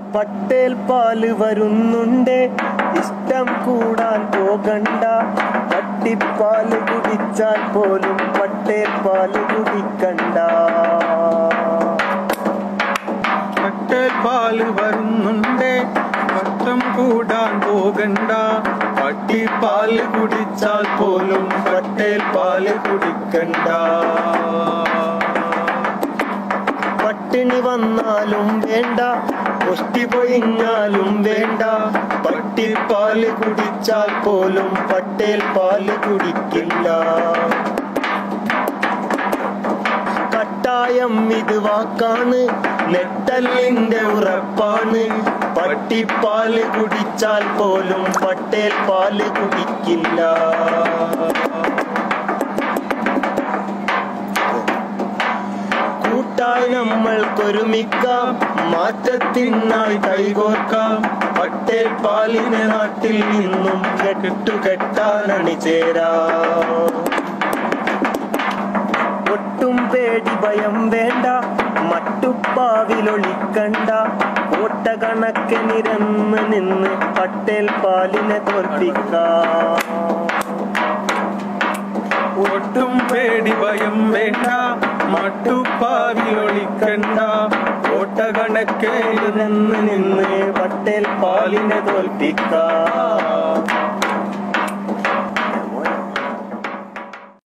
പട്ടേൽ പാല് വരുന്നുണ്ട് ഇഷ്ടം കൂടാൻ പോകണ്ട പട്ടിപ്പാല് കുടിച്ചാൽ പോലും പട്ടേൽ പാല് കുടിക്കണ്ട പട്ടേൽ പാല് വരുന്നുണ്ട് ഭക്തം കൂടാൻ പോകണ്ട പട്ടിപ്പാല് കുടിച്ചാൽ പോലും പട്ടേൽ പാല് കുടിക്കണ്ട പട്ടിണി വന്നാലും വേണ്ട മുഷ്ടി പൊയിഞ്ഞാലും വേണ്ട പട്ടിപ്പാല് കുടിച്ചാൽ പോലും പട്ടേൽ പാല് കുടിക്കില്ല കട്ടായം ഇത് വാക്കാണ് നെട്ടല്ലിന്റെ ഉറപ്പാണ് പട്ടിപ്പാല് കുടിച്ചാൽ പോലും പട്ടേൽ പാല് കുടിക്കില്ല കൂട്ടായി നമ്മൾക്കൊരുമിക്കാം മാറ്റത്തിനായി കൈകോർക്കാം പട്ടേൽ പാലിനെ നാട്ടിൽ നിന്നും കെട്ടുകെട്ടാൻ അണിചേരാം ഒട്ടും പേടി ഭയം വേണ്ട മട്ടുപ്പാവിലൊളിക്കണ്ട ഓട്ട കണക്ക് നിരന്ന് നിന്ന് പട്ടേൽ പാലിനെ തോൽപ്പിക്കാം ഒട്ടും പേടി ഭയം വേണ്ട മട്ടുപ്പാവിലൊളിക്കണ്ട ഓട്ടകണക്കെ നിരന്ന് നിന്ന് പട്ടേൽ പാലിനെ തോൽപ്പിക്കാം